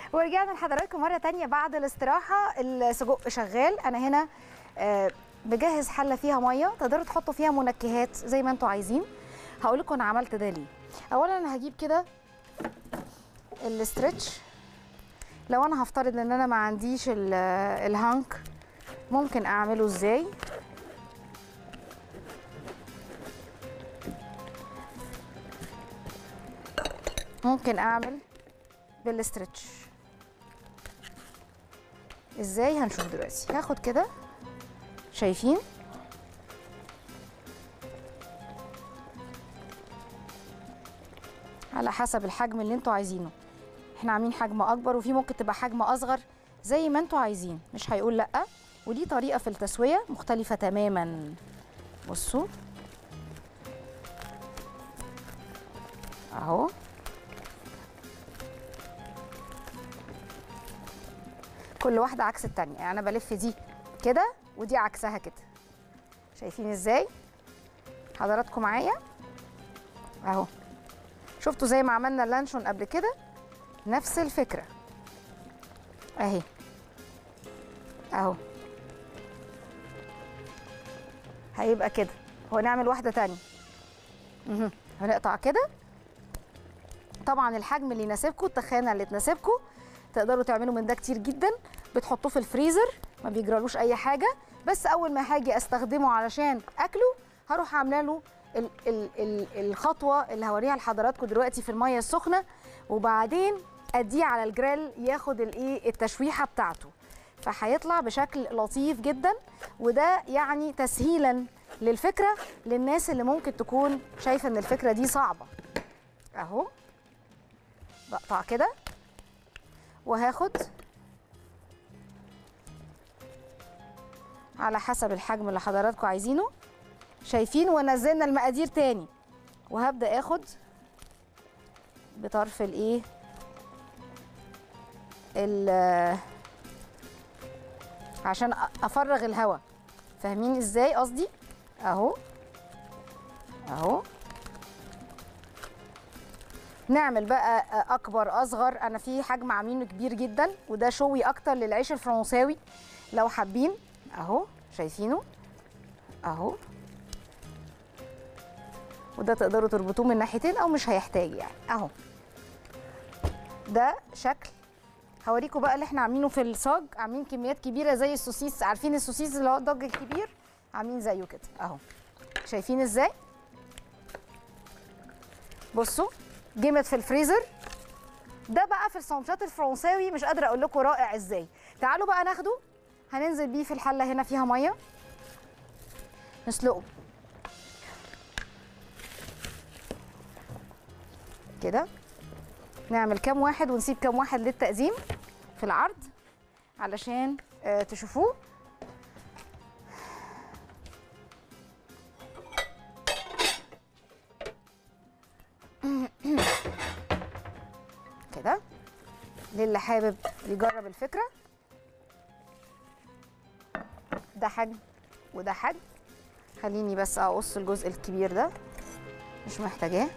ورجعنا لحضراتكم مرة تانية بعد الاستراحة السجق شغال أنا هنا آه، بجهز حلة فيها مية تقدروا تحطوا فيها منكهات زي ما انتوا عايزين هقول لكم أنا عملت ده ليه أولا أنا هجيب كده الاسترتش لو أنا هفترض إن أنا ما عنديش ال- الهانك ممكن أعمله إزاي ممكن أعمل بالاسترتش ازاي هنشوف دلوقتي هاخد كده شايفين على حسب الحجم اللي انتوا عايزينه احنا عاملين حجم اكبر وفي ممكن تبقى حجم اصغر زي ما انتوا عايزين مش هيقول لا ودي طريقه في التسويه مختلفه تماما بصوا اهو كل واحده عكس التانية يعني انا بلف دي كده ودي عكسها كده شايفين ازاي حضراتكم معايا اهو شفتوا زي ما عملنا اللانشون قبل كده نفس الفكره اهي اهو هيبقى كده ونعمل واحده تانية مهم. هنقطع كده طبعا الحجم اللي يناسبكم التخانه اللي تناسبكم تقدروا تعملوا من ده كتير جدا بتحطوه في الفريزر ما بيجرالوش اي حاجه بس اول ما هاجي استخدمه علشان اكله هروح عامله له ال ال ال الخطوه اللي هوريها لحضراتكم دلوقتي في الميه السخنه وبعدين اديه على الجريل ياخد الايه التشويحه بتاعته فهيطلع بشكل لطيف جدا وده يعني تسهيلا للفكره للناس اللي ممكن تكون شايفه ان الفكره دي صعبه اهو بقطع كده وهاخد على حسب الحجم اللي حضراتكم عايزينه شايفين ونزلنا المقادير تاني وهبدا اخد بطرف الايه ال- عشان أ- افرغ الهواء فاهمين ازاي قصدي اهو اهو نعمل بقى اكبر اصغر انا في حجم عاملينه كبير جدا وده شوي اكتر للعيش الفرنساوي لو حابين اهو شايفينه اهو وده تقدروا تربطوه من ناحيتين او مش هيحتاج يعني اهو ده شكل هوريكم بقى اللي احنا عاملينه في الصاج عاملين كميات كبيره زي السوسيس عارفين السوسيس اللي هو الضج الكبير عاملين زيه كده اهو شايفين ازاي بصوا جمد في الفريزر ده بقى في السندوتشات الفرنساوي مش قادره اقول لكم رائع ازاي تعالوا بقى ناخده هننزل بيه في الحله هنا فيها ميه نسلقه كده نعمل كام واحد ونسيب كام واحد للتقديم في العرض علشان آه، تشوفوه كده للي حابب يجرب الفكره ده حجم وده حجم خليني بس اقص الجزء الكبير ده مش محتاجاه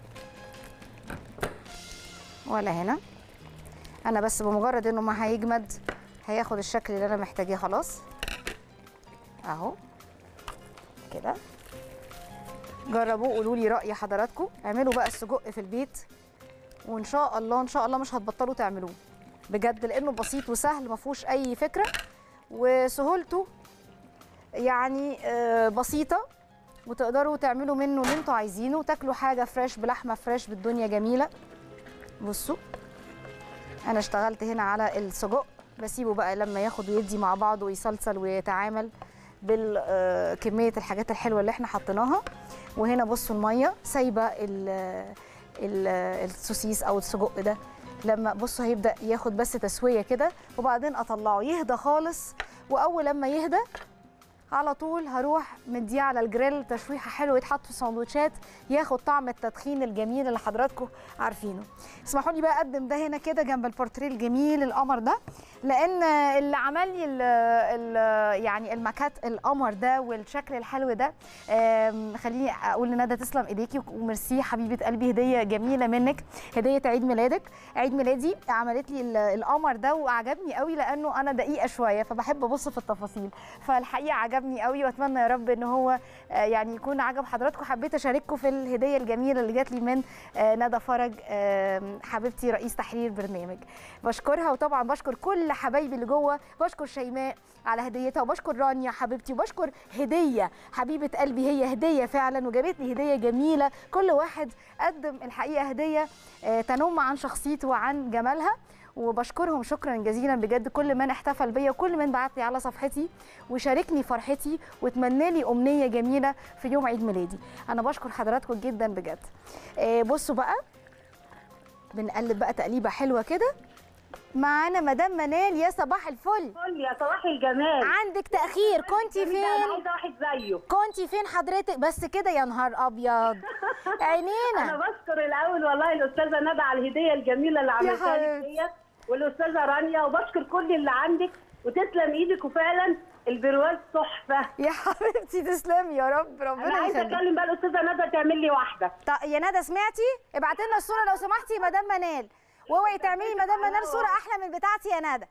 ولا هنا انا بس بمجرد انه ما هيجمد هياخد الشكل اللي انا محتاجاه خلاص اهو كده جربوه قولوا لي راي حضراتكم اعملوا بقى السجق في البيت وان شاء الله ان شاء الله مش هتبطلوا تعملوه بجد لانه بسيط وسهل ما فيهوش اي فكره وسهولته يعني آه، بسيطه وتقدروا تعملوا منه اللي انتوا عايزينه وتاكلوا حاجه فريش بلحمه فريش بالدنيا جميله بصوا انا اشتغلت هنا على السجق بسيبه بقى لما ياخد ويدي مع بعضه ويصلصل ويتعامل بالكميه الحاجات الحلوه اللي احنا حطيناها وهنا بصوا الميه سايبه ال- ال- السوسيس او السجق ده لما بصوا هيبدا ياخد بس تسويه كده وبعدين اطلعه يهدى خالص واول لما يهدى على طول هروح مديه على الجريل تشويحه حلوه يتحط في سندوتشات ياخد طعم التدخين الجميل اللي حضراتكم عارفينه اسمحوا لي بقى اقدم ده هنا كده جنب البورتريه الجميل القمر ده لان اللي عمل لي ال ال يعني المكات القمر ده والشكل الحلو ده آم، خليني اقول لندى تسلم ايديكي وميرسي حبيبه قلبي هديه جميله منك هديه عيد ميلادك عيد ميلادي عملت لي ال- القمر ده وعجبني قوي لانه انا دقيقه شويه فبحب ابص في التفاصيل فالحقيقه عجبني قوي واتمنى يا رب ان هو آه، يعني يكون عجب حضراتكم حبيت اشارككم في الهديه الجميله اللي جات لي من آه، ندى فرج آم، حبيبتي رئيس تحرير برنامج بشكرها وطبعا بشكر كل حبايبي اللي جوه بشكر شيماء على هديتها وبشكر رانيا حبيبتي وبشكر هديه حبيبه قلبي هي هديه فعلا وجابت لي هديه جميله كل واحد قدم الحقيقه هديه آه، تنم عن شخصيته وعن جمالها وبشكرهم شكرا جزيلا بجد كل من احتفل بيا وكل من بعت لي على صفحتي وشاركني فرحتي وتمنى لي امنيه جميله في يوم عيد ميلادي انا بشكر حضراتكم جدا بجد آه، بصوا بقى بنقلب بقى تقليبه حلوه كده معانا مدام منال يا صباح الفل قول يا صباح الجمال عندك تاخير كنتي جميل، انا فين عايزه واحد زيه كنتي فين حضرتك بس كده يا نهار ابيض انا عينينا بشكر الاول والله الاستاذه ندى على الهديه الجميله اللي عملتها لي حبيبتي. ديت والاستاذه رانيا وبشكر كل اللي عندك وتسلم ايدك وفعلا البرواز تحفه يا حبيبتي تسلمي يا رب انا ربنا عايزه يخليك اكلم بقى الاستاذه ندى تعمل لي واحده طيب يا ندى سمعتي ابعتي لنا الصوره لو سمحتي يا مدام منال واوعي تعملي مدام منال صوره احلى من بتاعتي يا ندى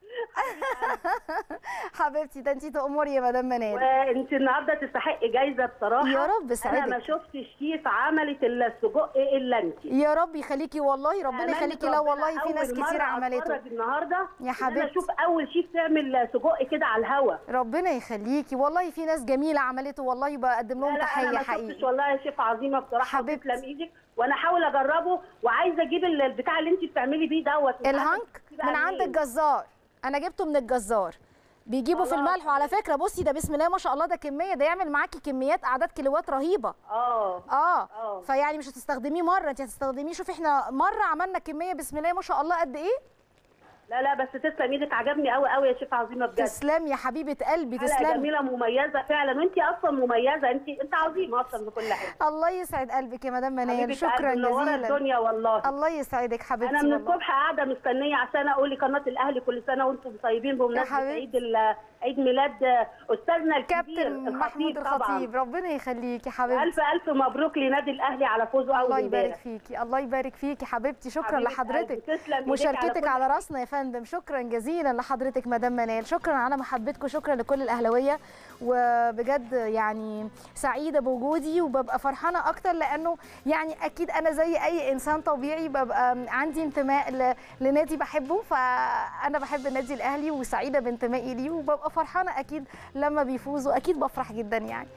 حبيبتي ده انت تأمري يا مدام منال وانت النهارده تستحقي جايزه بصراحه يا رب انا سعدك. ما شفتش كيف عملت السجق الا انت يا رب يخليكي والله ربنا يخليكي لا والله في ناس كتير عملته النهارده يا إن حبيبتي. انا اشوف اول شيف تعمل سجق كده على الهوا ربنا يخليكي والله في ناس جميله عملته والله بقدم لهم لا لا انا تحيه ما شفتش حقيقي والله يا شيف عظيمه بصراحه حبيبتي. تسلم ايدك وانا احاول اجربه وعايزه اجيب ال- البتاع اللي انت بتعملي بيه دوت مش عارفة الهنك تجيبيه من بقى عند منين. الجزار انا جبته من الجزار بيجيبوا في خلاص. الملح وعلى فكره بصي ده بسم الله ما شاء الله ده كميه ده يعمل معاكي كميات اعداد كيلوات رهيبه اه اه اه فيعني مش هتستخدميه مره انت هتستخدميه شوفي احنا مره عملنا كميه بسم الله ما شاء الله قد ايه لا لا بس تسلم ايدك عجبني قوي قوي يا شيف عظيمه بجد تسلم يا حبيبه قلبي حلقه تسلمي جميله مميزه فعلا وانت اصلا مميزه انت انت عظيمه اصلا في كل حاجه الله يسعد قلبك يا مدام منال حبيبة شكرا قلبي، منورة جزيلا الدنيا والله الله يسعدك حبيبتي انا من والله. الصبح قاعده مستنيه عشان اقول لقناه الاهلي كل سنه وانتم طيبين بمناسبه حبيبتي. عيد ال- عيد ميلاد استاذنا الكبير كابتن محمود طبعاً. الخطيب ربنا يخليكي حبيبتي الف الف مبروك لنادي الاهلي على فوزه اول الله يبارك امبارح فيكي الله يبارك فيكي حبيبتي شكرا حبيبة لحضرتك قلبي، تسلم إيديك مشاركتك كل على حاجة. راسنا يا فندم شكرا جزيلا لحضرتك مدام منال شكرا على محبتكم شكرا لكل الاهلاويه وبجد يعني سعيده بوجودي وببقى فرحانه اكتر لانه يعني اكيد انا زي اي انسان طبيعي ببقى عندي انتماء ل- لنادي بحبه فانا بحب النادي الاهلي وسعيده بانتمائي ليه وببقى فرحانه اكيد لما بيفوزوا اكيد بفرح جدا يعني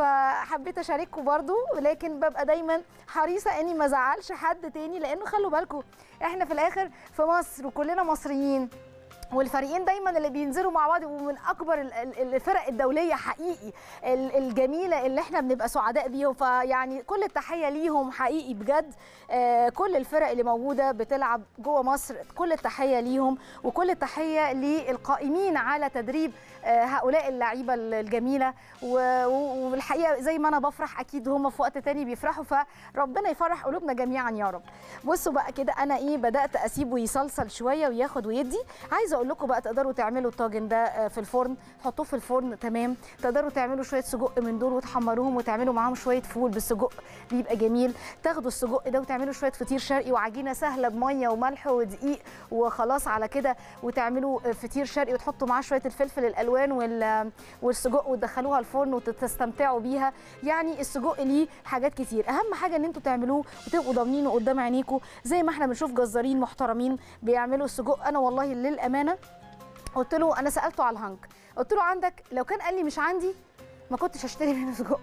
فحبيت اشارككم برضو لكن ببقى دايما حريصه اني ما ازعلش حد تاني لانه خلوا بالكم احنا في الاخر في مصر وكلنا مصريين والفريقين دايما اللي بينزلوا مع بعض ومن اكبر ال- ال- الفرق الدوليه حقيقي ال- الجميله اللي احنا بنبقى سعداء بيهم فيعني كل التحيه ليهم حقيقي بجد آه، كل الفرق اللي موجوده بتلعب جوه مصر كل التحيه ليهم وكل التحيه للقائمين على تدريب آه، هؤلاء اللعيبه الجميله و- و- والحقيقه زي ما انا بفرح اكيد هم في وقت تاني بيفرحوا فربنا يفرح قلوبنا جميعا يا رب بصوا بقى كده انا ايه بدات اسيبه يصلصل شويه وياخد ويدي عايزه اقول لكم بقى تقدروا تعملوا الطاجن ده آه، في الفرن تحطوه في الفرن تمام تقدروا تعملوا شويه سجق من دول وتحمروهم وتعملوا معاهم شويه فول بالسجق بيبقى جميل تاخدوا السجق ده وتعملوا شويه فطير شرقي وعجينه سهله بميه وملح ودقيق وخلاص على كده وتعملوا آه، فطير شرقي وتحطوا معاه شويه الفلفل الالوان وال- والسجق وتدخلوها الفرن وتستمتعوا بيها يعني السجق ليه حاجات كتير اهم حاجه ان انتوا تعملوه وتبقوا ضامنينه قدام عينيكم زي ما احنا بنشوف جزارين محترمين بيعملوا السجق انا والله للامانه قلت له انا سالته على الهنك قلت له عندك لو كان قال لي مش عندي ما كنتش هشتري منه سجق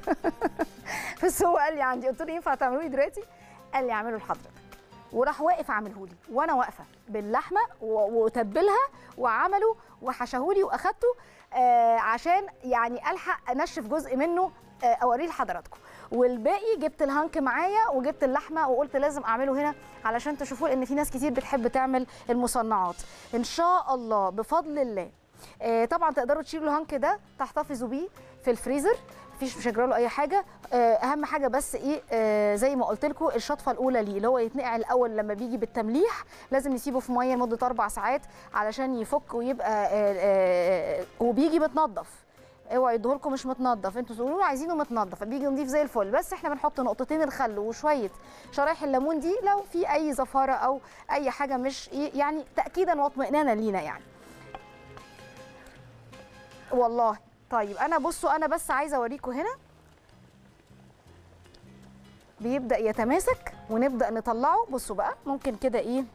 بس هو قال لي عندي قلت له ينفع تعملوا لي دلوقتي قال لي اعمله لحضرتك وراح واقف عامله لي وانا واقفه باللحمه و- وتبلها وعمله وحشهولي واخدته آه عشان يعني الحق انشف جزء منه آه اوريه لحضراتكم والباقي جبت الهانك معايا وجبت اللحمه وقلت لازم اعمله هنا علشان تشوفوا لان في ناس كتير بتحب تعمل المصنعات ان شاء الله بفضل الله آه، طبعا تقدروا تشيلوا الهانك ده تحتفظوا بيه في الفريزر مفيش مش هيجرى له اي حاجه آه، اهم حاجه بس ايه آه، زي ما قلت لكم الشطفه الاولى ليه اللي هو يتنقع الاول لما بيجي بالتمليح لازم نسيبه في ميه لمده اربع ساعات علشان يفك ويبقى آه، آه، وبيجي متنضف اوعوا يدوه لكم مش متنضف انتوا تقولوا له عايزينه متنضف بيجي نضيف زي الفل بس احنا بنحط نقطتين الخل وشويه شرايح الليمون دي لو في اي زفاره او اي حاجه مش ايه يعني تاكيدا واطمئنانا لينا يعني والله طيب انا بصوا انا بس عايزه اوريكم هنا بيبدا يتماسك ونبدا نطلعه بصوا بقى ممكن كده ايه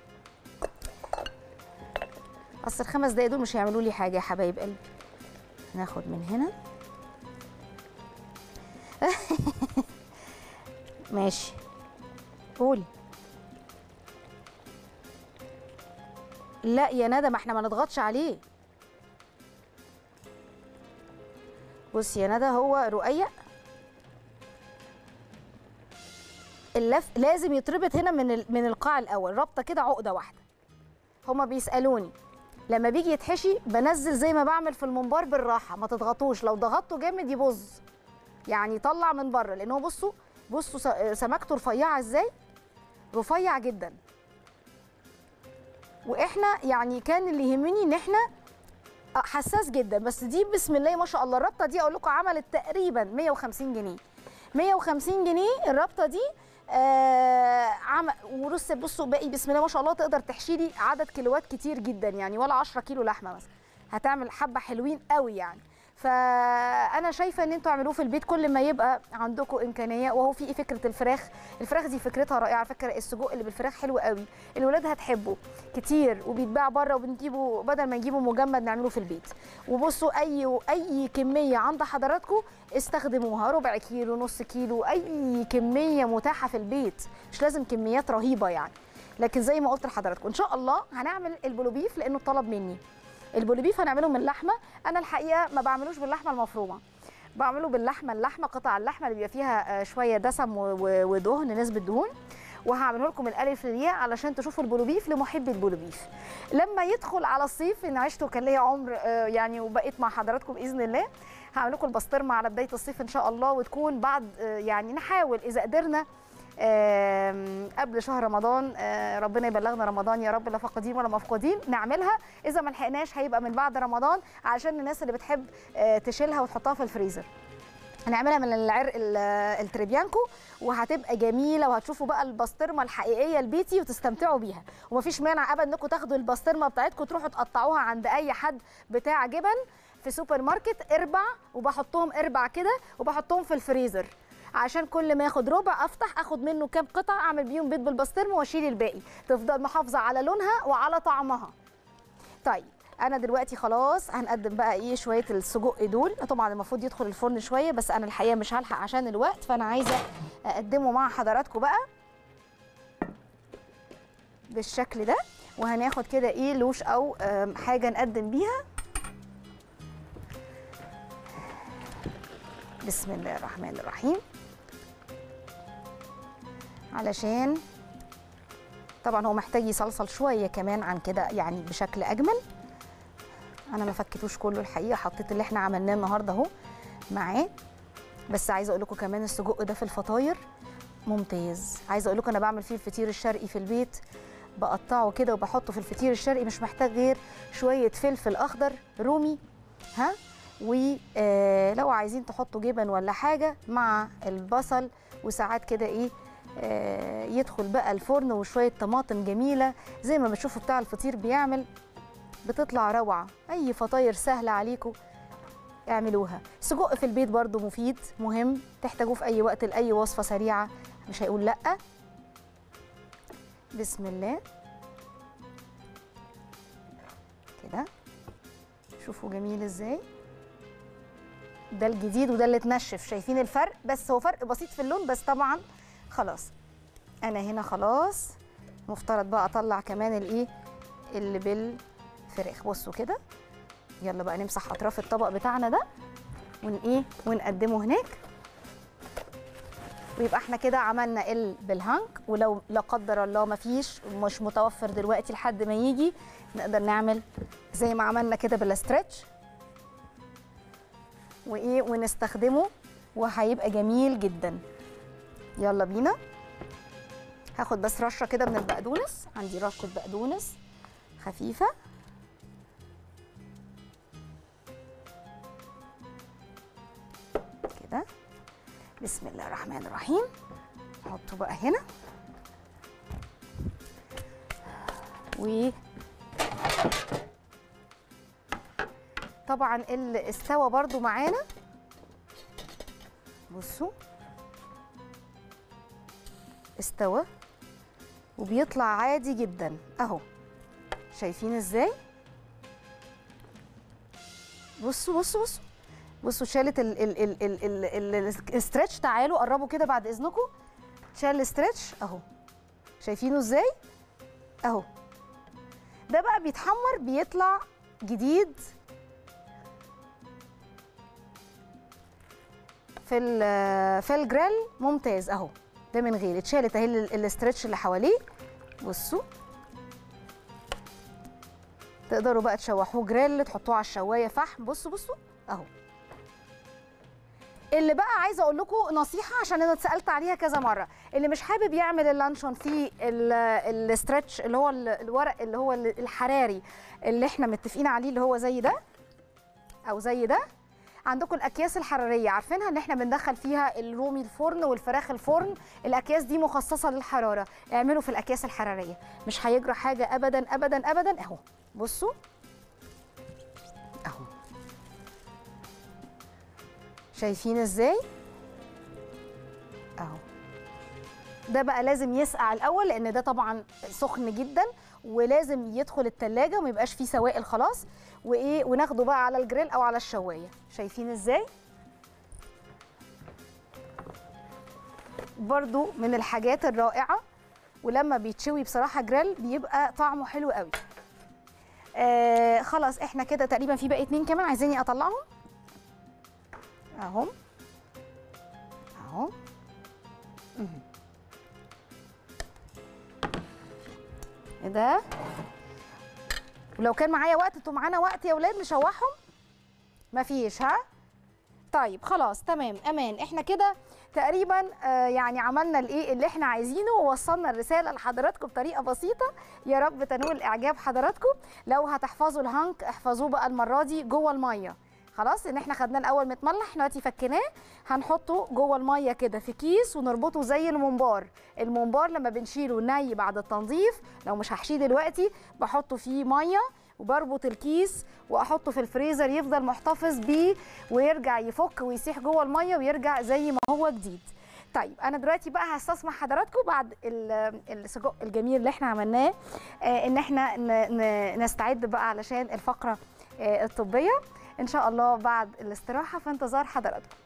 اصل الخمس دقايق دول مش هيعملوا لي حاجه يا حبايب قلبي ناخد من هنا ماشي قولي لا يا ندى ما احنا ما نضغطش عليه بص يا ندى هو رقيق اللف لازم يتربط هنا من ال- من القاع الاول رابطه كده عقده واحده هما بيسالوني لما بيجي يتحشي بنزل زي ما بعمل في الممبار بالراحه ما تضغطوش لو ضغطته جامد يبظ يعني يطلع من بره لان هو بصوا بصوا س- سمكته رفيعه ازاي رفيع جدا واحنا يعني كان اللي يهمني ان احنا آه، حساس جدا بس دي بسم الله ما شاء الله الرابطه دي اقول لكم عملت تقريبا 150 جنيه 150 جنيه الرابطه دي آه عم ورص بصوا باقي بسم الله ما شاء الله تقدر تحشي لي عدد كيلوات كتير جدا يعني ولا 10 كيلو لحمه مثلا هتعمل حبه حلوين قوي يعني فانا شايفه ان انتوا اعملوه في البيت كل ما يبقى عندكم امكانيه وهو في إيه فكره الفراخ الفراخ دي فكرتها رائعه على فكره السجق اللي بالفراخ حلو قوي الولاد هتحبه كتير وبيتباع بره وبنجيبه بدل ما نجيبه مجمد نعمله في البيت وبصوا اي اي كميه عند حضراتكم استخدموها ربع كيلو نص كيلو اي كميه متاحه في البيت مش لازم كميات رهيبه يعني لكن زي ما قلت لحضراتكم ان شاء الله هنعمل البلوبيف لانه طلب مني البوليبيف هنعمله من لحمه انا الحقيقه ما بعملوش باللحمه المفرومه بعمله باللحمه اللحمه قطع اللحمه اللي بيبقى فيها آه، شويه دسم و- و- ودهن نسبه دهون وهعمله لكم الالف للياء علشان تشوفوا البولوبيف لمحبي البولوبيف لما يدخل على الصيف ان عشت وكان ليا عمر آه، يعني وبقيت مع حضراتكم باذن الله هعمل لكم البسطرمه على بدايه الصيف ان شاء الله وتكون بعد آه، يعني نحاول اذا قدرنا آم، قبل شهر رمضان آه، ربنا يبلغنا رمضان يا رب لا فاقدين ولا مفقودين نعملها اذا ما لحقناش هيبقى من بعد رمضان عشان الناس اللي بتحب آه، تشيلها وتحطها في الفريزر هنعملها من العرق ال- التريبيانكو وهتبقى جميله وهتشوفوا بقى البسطرمه الحقيقيه البيتي وتستمتعوا بيها ومفيش مانع ابدا انكم تاخدوا البسطرمه بتاعتكم تروحوا تقطعوها عند اي حد بتاع جبن في سوبر ماركت اربع وبحطهم اربع كده وبحطهم في الفريزر عشان كل ما اخد ربع افتح اخد منه كام قطعه اعمل بيهم بيض بالبسطرمه واشيل الباقي تفضل محافظه على لونها وعلى طعمها طيب انا دلوقتي خلاص هنقدم بقى ايه شويه السجق دول طبعا المفروض يدخل الفرن شويه بس انا الحقيقه مش هلحق عشان الوقت فانا عايزه اقدمه مع حضراتكم بقى بالشكل ده وهناخد كده ايه لوش او آم، حاجه نقدم بيها بسم الله الرحمن الرحيم علشان طبعا هو محتاج يصلصل شويه كمان عن كده يعني بشكل اجمل انا ما فكتوش كله الحقيقه حطيت اللي احنا عملناه النهارده اهو معاه بس عايزه اقول لكم كمان السجق ده في الفطاير ممتاز عايزه اقول لكم انا بعمل فيه الفطير الشرقي في البيت بقطعه كده وبحطه في الفطير الشرقي مش محتاج غير شويه فلفل اخضر رومي ها ولو عايزين تحطوا جبن ولا حاجه مع البصل وساعات كده ايه آه، يدخل بقى الفرن وشويه طماطم جميله زي ما بتشوفوا بتاع الفطير بيعمل بتطلع روعه اي فطاير سهله عليكم اعملوها سجق في البيت برضو مفيد مهم تحتاجوه في اي وقت لاي وصفه سريعه مش هيقول لا بسم الله كده شوفوا جميل ازاي ده الجديد وده اللي اتنشف شايفين الفرق بس هو فرق بسيط في اللون بس طبعا خلاص انا هنا خلاص مفترض بقى اطلع كمان الايه اللي بالفراخ بصوا كده يلا بقى نمسح اطراف الطبق بتاعنا ده ون ايه ونقدمه هناك ويبقى احنا كده عملنا ال بالهانك ولو لا قدر الله ما فيش مش متوفر دلوقتي لحد ما يجي نقدر نعمل زي ما عملنا كده بالاسترتش وايه ونستخدمه وهيبقى جميل جدا يلا بينا هاخد بس رشه كده من البقدونس عندي رشه بقدونس خفيفه كده بسم الله الرحمن الرحيم نحطه بقى هنا و طبعا اللي استوى برضو معانا بصوا استوى وبيطلع عادي جدا اهو شايفين ازاي بصوا بصوا بصوا بصوا شالت ال ال ال ال ال ال الاسترتش تعالوا قربوا كده بعد اذنكم شال الاسترتش اهو شايفينه ازاي اهو ده بقى بيتحمر بيطلع جديد في ال- في الجريل ممتاز اهو ده من غير اتشالت اهي ال- الاسترتش اللي حواليه بصوا تقدروا بقى تشوحوه جريل تحطوه على الشوايه فحم بصوا بصوا اهو اللي بقى عايزه اقول لكم نصيحه عشان انا اتسالت عليها كذا مره اللي مش حابب يعمل اللانشون في الاسترتش اللي هو ال- الورق اللي هو ال- الحراري اللي احنا متفقين عليه اللي هو زي ده او زي ده عندكم الاكياس الحراريه عارفينها ان احنا بندخل فيها الرومي الفرن والفراخ الفرن الاكياس دي مخصصه للحراره اعملوا في الاكياس الحراريه مش هيجرى حاجه ابدا ابدا ابدا اهو بصوا اهو شايفين ازاي اهو ده بقى لازم يسقع الاول لان ده طبعا سخن جدا ولازم يدخل التلاجة وما يبقاش فيه سوائل خلاص وايه وناخده بقى على الجريل او على الشوايه شايفين ازاي برضو من الحاجات الرائعه ولما بيتشوي بصراحه جريل بيبقى طعمه حلو قوي آه خلاص احنا كده تقريبا في باقي اتنين كمان عايزيني اطلعهم اهم اهو مهم. ايه ده ولو كان معايا وقت انتوا معانا وقت يا اولاد نشوحهم مفيش ها طيب خلاص تمام امان احنا كده تقريبا آه يعني عملنا الايه اللي احنا عايزينه ووصلنا الرساله لحضراتكم بطريقه بسيطه يا رب تنول اعجاب حضراتكم لو هتحفظوا الهانك احفظوه بقى المره دي جوه الميه خلاص ان احنا خدناه الاول متملح احنا دلوقتي فكيناه هنحطه جوه الميه كده في كيس ونربطه زي الممبار الممبار لما بنشيله ني بعد التنظيف لو مش هحشيه دلوقتي بحطه فيه ميه وبربط الكيس واحطه في الفريزر يفضل محتفظ بيه ويرجع يفك ويسيح جوه الميه ويرجع زي ما هو جديد طيب انا دلوقتي بقى هستسمح حضراتكم بعد ال- السجق الجميل اللي احنا عملناه آه، ان احنا ن- ن- نستعد بقى علشان الفقره آه، الطبيه ان شاء الله بعد الاستراحه في انتظار حضراتكم